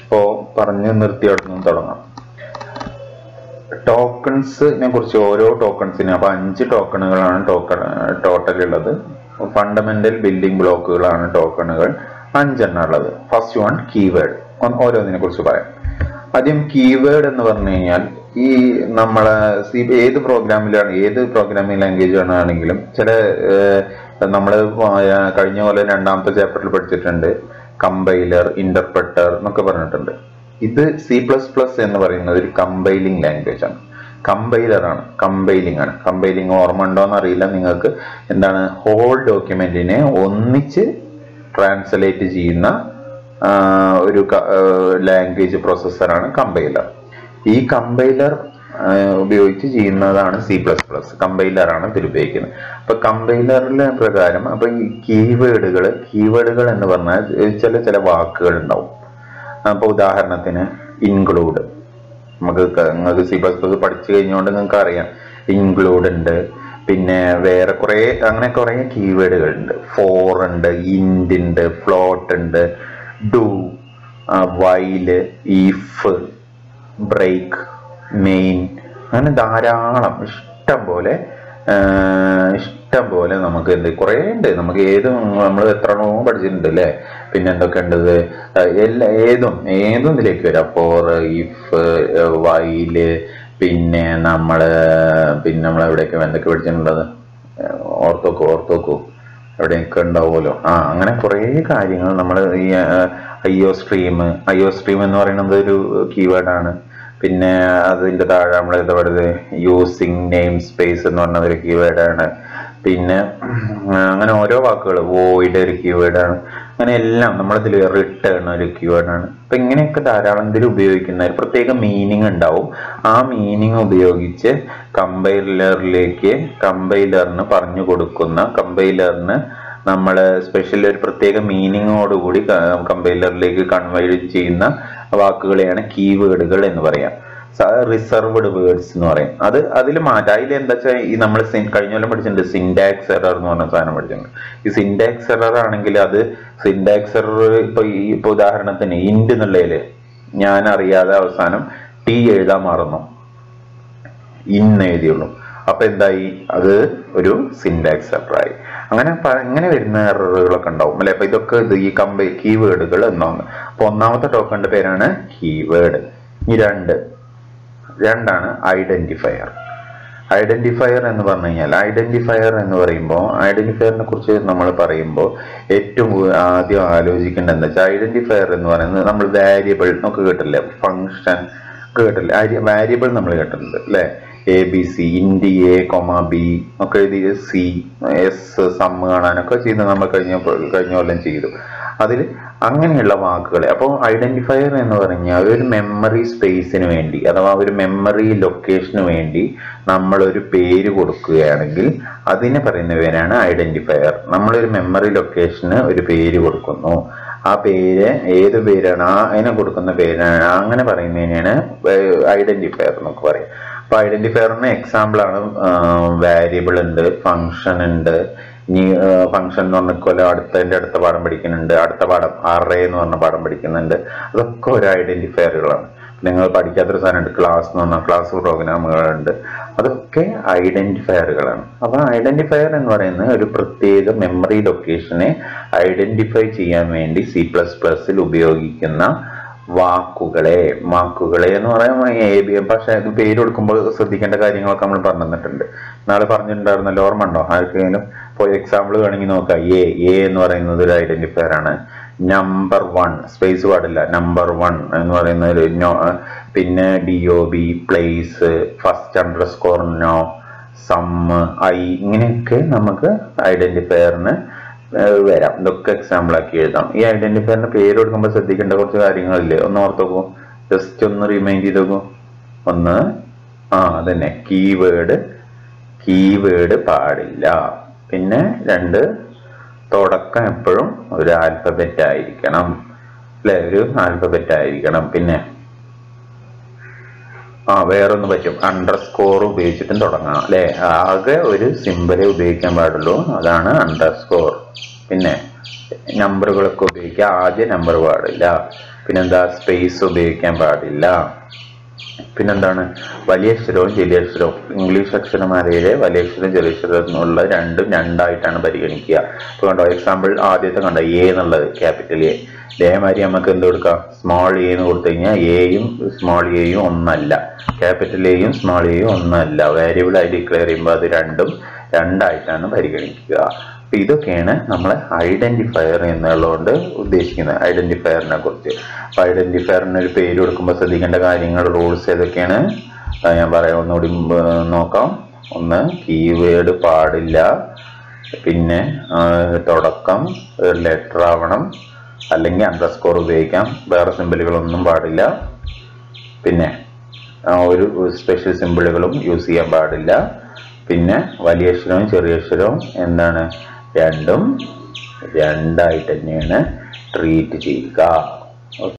ഇപ്പോൾ പറഞ്ഞ് നിർത്തിയെടുത്തുനിന്ന് തുടങ്ങാം ടോക്കൺസിനെ കുറിച്ച് ഓരോ ടോക്കൺസിന് അപ്പൊ അഞ്ച് ടോക്കണുകളാണ് ടോക്കൺ ടോട്ടൽ ഉള്ളത് ഫണ്ടമെന്റൽ ബിൽഡിംഗ് ബ്ലോക്കുകളാണ് ടോക്കണുകൾ അഞ്ചെണ്ണം ഉള്ളത് ഫസ്റ്റ് വൺ കീവേഡ് ഓരോന്നിനെ കുറിച്ച് പറയാം ആദ്യം കീവേഡ് എന്ന് പറഞ്ഞു കഴിഞ്ഞാൽ ഈ നമ്മളെ സി ഏത് പ്രോഗ്രാമിലാണ് ഏത് പ്രോഗ്രാമിംഗ് ലാംഗ്വേജ് ആണെങ്കിലും ചില നമ്മൾ കഴിഞ്ഞ പോലെ രണ്ടാമത്തെ ചാപ്റ്ററിൽ പഠിച്ചിട്ടുണ്ട് കമ്പൈലർ ഇന്റർപ്രട്ടർ എന്നൊക്കെ പറഞ്ഞിട്ടുണ്ട് ഇത് സി പ്ലസ് പ്ലസ് എന്ന് പറയുന്നത് ഒരു കമ്പൈലിംഗ് ലാംഗ്വേജ് ആണ് കമ്പൈലർ ആണ് കമ്പൈലിംഗ് ആണ് കമ്പൈലിംഗ് ഓർമ്മ ഉണ്ടോ എന്ന് അറിയില്ല നിങ്ങൾക്ക് എന്താണ് ഹോൾ ഡോക്യുമെന്റിനെ ഒന്നിച്ച് ട്രാൻസ്ലേറ്റ് ചെയ്യുന്ന ആ, ഒരു ലാംഗ്വേജ് പ്രോസസ്സറാണ് കമ്പൈലർ ഈ കമ്പൈലർ ഉപയോഗിച്ച് ചെയ്യുന്നതാണ് സി പ്ലസ് പ്ലസ് കമ്പൈലറാണ് ഇതിൽ ഉപയോഗിക്കുന്നത് അപ്പൊ കമ്പൈലറിലെ പ്രകാരം അപ്പൊ ഈ കീവേഡുകൾ കീവേഡുകൾ എന്ന് പറഞ്ഞാൽ ചില ചില വാക്കുകൾ ഉണ്ടാവും അപ്പൊ ഉദാഹരണത്തിന് ഇൻക്ലൂഡ് നമുക്ക് ക- നിങ്ങൾക്ക് സി പ്ലസ് പ്ലസ് പഠിച്ചു കഴിഞ്ഞുകൊണ്ട് നിങ്ങൾക്ക് അറിയാം ഇൻക്ലൂഡ് ഉണ്ട് പിന്നെ വേറെ കുറെ അങ്ങനെ കുറെ കീവേഡുകൾ ഉണ്ട് ഫോർ ഉണ്ട് ഇൻഡ് ഉണ്ട് ഫ്ലോട്ട് ഉണ്ട് do while if break main അങ്ങനെ ധാരാളം ഇഷ്ടം പോലെ ആ, ഇഷ്ടം പോലെ നമുക്ക് എന്ത് കുറേ ഉണ്ട് നമുക്ക് ഏതും നമ്മൾ എത്രണ്ണോ പഠിച്ചിട്ടുണ്ട് അല്ലേ പിന്നെ എന്തൊക്കെ ഉണ്ടത് എല്ലാ ഏതും ഏതും ഇതിലേക്ക് വരാം ഫോർ ഇഫ് വൈല് പിന്നെ നമ്മള് പിന്നെ നമ്മൾ എവിടെയൊക്കെ എന്തൊക്കെ പഠിച്ചിട്ടുള്ളത് ഓർത്തോക്കോ ഓർത്തോക്കോ എവിടെയൊക്കെ ഉണ്ടാവുമല്ലോ ആ അങ്ങനെ കുറേ കാര്യങ്ങൾ നമ്മൾ ഈ അയ്യോ സ്ട്രീം അയ്യോ സ്ട്രീം എന്ന് പറയുന്നത് ഒരു കീവേഡാണ് പിന്നെ അതിന്റെ താഴെ നമ്മൾ എന്താ പറയുന്നത് യൂസിങ് നെയിം സ്പേസ് എന്ന് പറഞ്ഞ ഒരു കീവേഡാണ് പിന്നെ ഉം, അങ്ങനെ ഓരോ വാക്കുകൾ വോയിഡ് ഒരു കീവേഡാണ് അങ്ങനെ എല്ലാം നമ്മളിതിൽ റിട്ടേൺ ഒരു കീവേഡാണ് അപ്പൊ ഇങ്ങനെയൊക്കെ ധാരാളം ഇതിൽ ഉപയോഗിക്കുന്ന ഒരു പ്രത്യേക മീനിങ് ഉണ്ടാവും ആ മീനിങ് ഉപയോഗിച്ച് കമ്പൈലറിലേക്ക് കമ്പൈലറിന് പറഞ്ഞു കൊടുക്കുന്ന കമ്പൈലറിന് നമ്മൾ സ്പെഷ്യൽ ഒരു പ്രത്യേക മീനിങ്ങോടുകൂടി കമ്പൈലറിലേക്ക് കൺവേ ചെയ്യുന്ന വാക്കുകളെയാണ് കീവേഡുകൾ എന്ന് പറയാം റിസർവ്ഡ് വേർഡ്സ് എന്ന് പറയും അത് അതിൽ മാറ്റാം അതിൽ എന്താ വെച്ചാൽ ഈ നമ്മൾ കഴിഞ്ഞ കൊല്ലം പഠിച്ചിട്ടുണ്ട് സിൻഡാക്സ് എറർ എന്ന് പറഞ്ഞ സാധനം പഠിച്ചിട്ടുണ്ട് ഈ സിൻഡാക്സ് എറർ ആണെങ്കിൽ അത് സിൻഡാക്സ് എറർ ഇപ്പൊ ഈ ഇപ്പൊ ഉദാഹരണത്തിന് ഇൻഡ് എന്നുള്ളതില് ഞാൻ അറിയാതെ അവസാനം ടി എഴുതാൻ മറന്നു ഇന്ന് എഴുതിയുള്ളൂ അപ്പൊ എന്തായി അത് ഒരു സിൻഡാക്സ് എററായി അങ്ങനെ പ- ഇങ്ങനെ വരുന്ന എററുകളൊക്കെ ഉണ്ടാവും അല്ലെ അപ്പൊ ഇതൊക്കെ ഇത് ഈ കമ്പ കീവേഡുകൾ എന്നാണ് അപ്പൊ ഒന്നാമത്തെ ടോക്കണിന്റെ പേരാണ് കീവേഡ് ഈ രണ്ട് രണ്ടാണ് ഐഡന്റിഫയർ ഐഡന്റിഫയർ എന്ന് പറഞ്ഞു കഴിഞ്ഞാൽ ഐഡന്റിഫയർ എന്ന് പറയുമ്പോൾ ഐഡന്റിഫയറിനെ കുറിച്ച് നമ്മൾ പറയുമ്പോൾ ഏറ്റവും കൂ- ആദ്യം ആലോചിക്കേണ്ടത് എന്താ വെച്ചാൽ ഐഡന്റിഫയർ എന്ന് പറയുന്നത് നമ്മൾ വേരിയബിൾ എന്നൊക്കെ കേട്ടില്ലേ ഫങ്ഷൻ കേട്ടില്ലേ വേരിയബിൾ നമ്മൾ കേട്ടിട്ടുണ്ട് അല്ലെ A B C int A comma B ഒക്കെ എഴുതി സി എസ് സമ്മ് കാണാനൊക്കെ ചെയ്യുന്നത് നമ്മൾ കഴിഞ്ഞ കഴിഞ്ഞ കൊല്ലം ചെയ്തു അതിൽ അങ്ങനെയുള്ള വാക്കുകളെ അപ്പോൾ ഐഡന്റിഫയർ എന്ന് പറഞ്ഞാൽ ഒരു മെമ്മറി സ്പേസിന് വേണ്ടി അഥവാ ഒരു മെമ്മറി ലൊക്കേഷന് വേണ്ടി നമ്മൾ ഒരു പേര് കൊടുക്കുകയാണെങ്കിൽ അതിനെ പറയുന്ന പേരാണ് ഐഡന്റിഫയർ നമ്മളൊരു മെമ്മറി ലൊക്കേഷന് ഒരു പേര് കൊടുക്കുന്നു ആ പേര് ഏത് പേരാണ് ആ അതിനെ കൊടുക്കുന്ന പേരാണ് അങ്ങനെ പറയുന്നതിനാണ് ഐഡന്റിഫയർ എന്നൊക്കെ പറയും അപ്പൊ ഐഡന്റിഫയറിന് എക്സാമ്പിൾ ആണ് വാരിയബിൾ ഉണ്ട് ഫങ്ഷൻ ഉണ്ട് ഇനി ഫങ്ഷൻ എന്ന് പറഞ്ഞ കൊല്ലം അടുത്തതിന്റെ അടുത്ത പാഠം പഠിക്കുന്നുണ്ട് അടുത്ത പാഠം അറേ എന്ന് പറഞ്ഞ പാഠം പഠിക്കുന്നുണ്ട് അതൊക്കെ ഒരു ഐഡന്റിഫയറുകളാണ് നിങ്ങൾ പഠിക്കാത്തൊരു സാധനമുണ്ട് ക്ലാസ് എന്ന് പറഞ്ഞ ക്ലാസ് പ്രോഗ്രാമുകളുണ്ട് അതൊക്കെ ഐഡന്റിഫയറുകളാണ് അപ്പൊ ഐഡന്റിഫയർ എന്ന് പറയുന്നത് ഒരു പ്രത്യേക മെമ്മറി ലൊക്കേഷനെ ഐഡന്റിഫൈ ചെയ്യാൻ വേണ്ടി സി പ്ലസ് പ്ലസിൽ ഉപയോഗിക്കുന്ന വാക്കുകളെ വാക്കുകളെ എന്ന് പറയുമ്പോൾ എ ബി പക്ഷെ ഇത് പേര് കൊടുക്കുമ്പോൾ ശ്രദ്ധിക്കേണ്ട കാര്യങ്ങളൊക്കെ നമ്മൾ പറഞ്ഞു തന്നിട്ടുണ്ട് നാളെ പറഞ്ഞിട്ടുണ്ടായിരുന്നല്ലോ ഓർമ്മ ഉണ്ടോ ആർക്കെങ്കിലും ഇപ്പോൾ എക്സാമ്പിൾ വേണമെങ്കിൽ നോക്കാം എ എ എന്ന് പറയുന്നത് ഒരു ഐഡന്റിഫയർ ആണ് നമ്പർ വൺ സ്പേസ് പാടില്ല നമ്പർ വൺ എന്ന് പറയുന്ന ഒരു നോ- പിന്നെ D O B place first underscore no sum I ഇങ്ങനെയൊക്കെ നമുക്ക് ഐഡന്റിഫയറിന് വരാം ഇതൊക്കെ എക്സാമ്പിൾ ആക്കി എഴുതാം ഈ ഐഡന്റിഫയറിന് പേര് കൊടുക്കുമ്പോൾ ശ്രദ്ധിക്കേണ്ട കുറച്ച് കാര്യങ്ങളില്ലേ ഒന്ന് ഓർത്തോക്കൂ ജസ്റ്റ് ഒന്ന് റിമൈൻഡ് ചെയ്തോക്കൂ ഒന്ന് ആ അതന്നെ കീവേഡ് കീവേഡ് പാടില്ല പിന്നെ രണ്ട് തുടക്കം എപ്പോഴും ഒരു ആൽഫബറ്റ് ആയിരിക്കണം അല്ലെ ഒരു ആൽഫബറ്റ് ആയിരിക്കണം പിന്നെ ആ വേറൊന്ന് പറ്റും അണ്ടർ സ്കോർ ഉപയോഗിച്ചിട്ടും തുടങ്ങാം അല്ലെ ആകെ ഒരു സിമ്പലേ ഉപയോഗിക്കാൻ പാടുള്ളൂ അതാണ് അണ്ടർ സ്കോർ പിന്നെ നമ്പറുകളൊക്കെ ഉപയോഗിക്കുക ആദ്യ നമ്പർ പാടില്ല പിന്നെന്താ സ്പേസ് ഉപയോഗിക്കാൻ പാടില്ല പിന്നെന്താണ് വലിയ അക്ഷരവും ചെറിയ അക്ഷരവും ഇംഗ്ലീഷ് അക്ഷരമാലയിലെ വലിയ അക്ഷരം ചെറിയ അക്ഷരം എന്നുള്ള രണ്ടും രണ്ടായിട്ടാണ് പരിഗണിക്കുക ഇപ്പൊ കണ്ടോ എക്സാമ്പിൾ ആദ്യത്തെ കണ്ടോ എ എന്നുള്ളത് ക്യാപിറ്റൽ എ ഇതേമാതിരി നമുക്ക് എന്ത് കൊടുക്കാം സ്മോൾ എ എന്ന് കൊടുത്തു കഴിഞ്ഞാൽ എയും സ്മോൾ എയും ഒന്നല്ല ക്യാപിറ്റൽ എയും സ്മോൾ എയും ഒന്നല്ല വേരിയബിൾ ആയി ഡിക്ലെയർ ചെയ്യുമ്പോൾ അത് രണ്ടും രണ്ടായിട്ടാണ് പരിഗണിക്കുക അപ്പൊ ഇതൊക്കെയാണ് നമ്മൾ ഐഡന്റിഫയർ എന്നുള്ളതുകൊണ്ട് ഉദ്ദേശിക്കുന്നത് ഐഡന്റിഫയറിനെ കുറിച്ച് അപ്പൊ ഐഡന്റിഫയറിന് ഒരു പേര് കൊടുക്കുമ്പോൾ ശ്രദ്ധിക്കേണ്ട കാര്യങ്ങൾ റൂൾസ് ഏതൊക്കെയാണ് അത് ഞാൻ പറയാം ഒന്നുകൂടി ഉം, നോക്കാം ഒന്ന് കീവേഡ് പാടില്ല പിന്നെ ആ, തുടക്കം ലെറ്റർ ആവണം അല്ലെങ്കിൽ അണ്ടർസ്കോർ ഉപയോഗിക്കാം വേറെ സിമ്പിളുകളൊന്നും പാടില്ല പിന്നെ ആ, ഒരു സ്പെഷ്യൽ സിമ്പിളുകളും യൂസ് ചെയ്യാൻ പാടില്ല പിന്നെ വലിയ അക്ഷരവും ചെറിയ അക്ഷരവും എന്താണ് രണ്ടും രണ്ടായിട്ട് തന്നെയാണ് ട്രീറ്റ് ചെയ്യുക